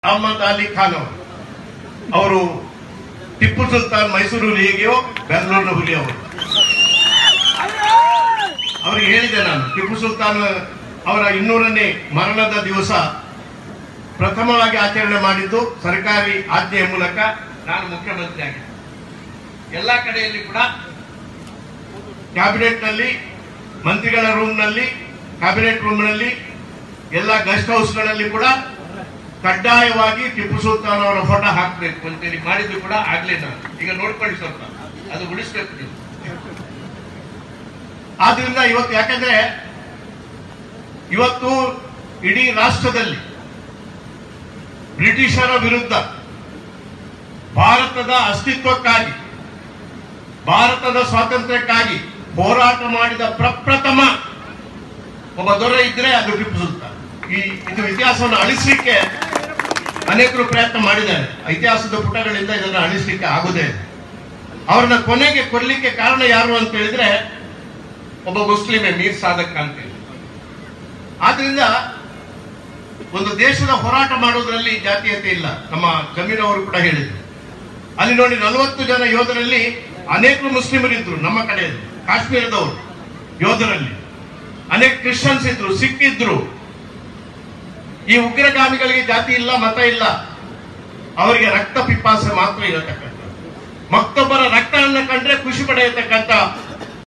ಅಹಮದ್ ಅಲಿ ಖಾನ್ ಅವರು ಅವರು ಟಿಪ್ಪು ಸುಲ್ತಾನ್ ಮೈಸೂರು ಹುಲಿ ಹೇಗೆಯೋ ಬೆಂಗಳೂರಿನ ಹುಲಿ ಅವರು ಅವರಿಗೆ ಹೇಳಿದೆ ನಾನು ಟಿಪ್ಪು ಸುಲ್ತಾನ್ ಅವರ ಇನ್ನೂರನೇ ಮರಣದ ದಿವಸ ಪ್ರಥಮವಾಗಿ ಆಚರಣೆ ಮಾಡಿದ್ದು ಸರ್ಕಾರಿ ಆಜ್ಞೆಯ ಮೂಲಕ ನಾನು ಮುಖ್ಯಮಂತ್ರಿ ಆಗಿದ್ದೆ ಎಲ್ಲ ಕಡೆಯಲ್ಲಿ ಕೂಡ ಕ್ಯಾಬಿನೆಟ್ ನಲ್ಲಿ ಮಂತ್ರಿಗಳ ರೂಮ್ ನಲ್ಲಿ ಕ್ಯಾಬಿನೆಟ್ ರೂಮ್ ನಲ್ಲಿ ಎಲ್ಲ ಗೆಸ್ಟ್ ಹೌಸ್ಗಳಲ್ಲಿ ಕೂಡ ಕಡ್ಡಾಯವಾಗಿ ಟಿಪ್ಪು ಸುಲ್ತಾನ್ ಅವರ ಫೋಟೋ ಹಾಕಬೇಕು ಅಂತೇಳಿ ಮಾಡಿದ್ದು ಕೂಡ ಆಗ್ಲಿಲ್ಲ ಈಗ ನೋಡ್ಕೊಳ್ಳಿ ಸ್ವಲ್ಪ ಅದು ಉಳಿಸ್ಬೇಕು ನೀವು ಆದ್ರಿಂದ ಇವತ್ತು ಯಾಕಂದ್ರೆ ಇವತ್ತು ಇಡೀ ರಾಷ್ಟ್ರದಲ್ಲಿ ಬ್ರಿಟಿಷರ ವಿರುದ್ಧ ಭಾರತದ ಅಸ್ತಿತ್ವಕ್ಕಾಗಿ ಭಾರತದ ಸ್ವಾತಂತ್ರ್ಯಕ್ಕಾಗಿ ಹೋರಾಟ ಮಾಡಿದ ಪ್ರಪ್ರಥಮ ಒಬ್ಬ ದೊರೆ ಇದ್ರೆ ಅದು ಟಿಪ್ಪು ಸುಲ್ತಾನ್ ಈ ಇದು ಇತಿಹಾಸವನ್ನು ಅಳಿಸಲಿಕ್ಕೆ ಅನೇಕರು ಪ್ರಯತ್ನ ಮಾಡಿದ್ದಾರೆ ಇತಿಹಾಸದ ಪುಟಗಳಿಂದ ಇದನ್ನು ಅಳಿಸಲಿಕ್ಕೆ ಆಗುದೇ ಇಲ್ಲ. ಅವ್ರನ್ನ ಕೊನೆಗೆ ಕೊಡ್ಲಿಕ್ಕೆ ಕಾರಣ ಯಾರು ಅಂತ ಹೇಳಿದ್ರೆ ಒಬ್ಬ ಮುಸ್ಲಿಮೇ ಮೀರ್ ಸಾದಕ್ ಅಂತ ಹೇಳಿ ಆದ್ರಿಂದ ಒಂದು ದೇಶದ ಹೋರಾಟ ಮಾಡೋದ್ರಲ್ಲಿ ಜಾತೀಯತೆ ಇಲ್ಲ ನಮ್ಮ ಜಮೀರ್ ಅವರು ಕೂಡ ಹೇಳಿದ್ರು ಅಲ್ಲಿ ನೋಡಿ ನಲವತ್ತು ಜನ ಯೋಧರಲ್ಲಿ ಅನೇಕರು ಮುಸ್ಲಿಮರು ಇದ್ರು ನಮ್ಮ ಕಡೆಯಲ್ಲಿ ಕಾಶ್ಮೀರದವರು ಯೋಧರಲ್ಲಿ ಅನೇಕ ಕ್ರಿಶ್ಚಿಯನ್ಸ್ ಇದ್ರು ಸಿಖ್ ಇದ್ರು ಈ ಉಗ್ರಗಾಮಿಗಳಿಗೆ ಜಾತಿ ಇಲ್ಲ ಮತ ಇಲ್ಲ ಅವರಿಗೆ ರಕ್ತ ಪಿಪಾಸೆ ಮಾತ್ರ ಇರತಕ್ಕಂಥ ಮತ್ತೊಬ್ಬರ ರಕ್ತವನ್ನು ಕಂಡ್ರೆ ಖುಷಿ ಪಡೆಯತಕ್ಕಂಥ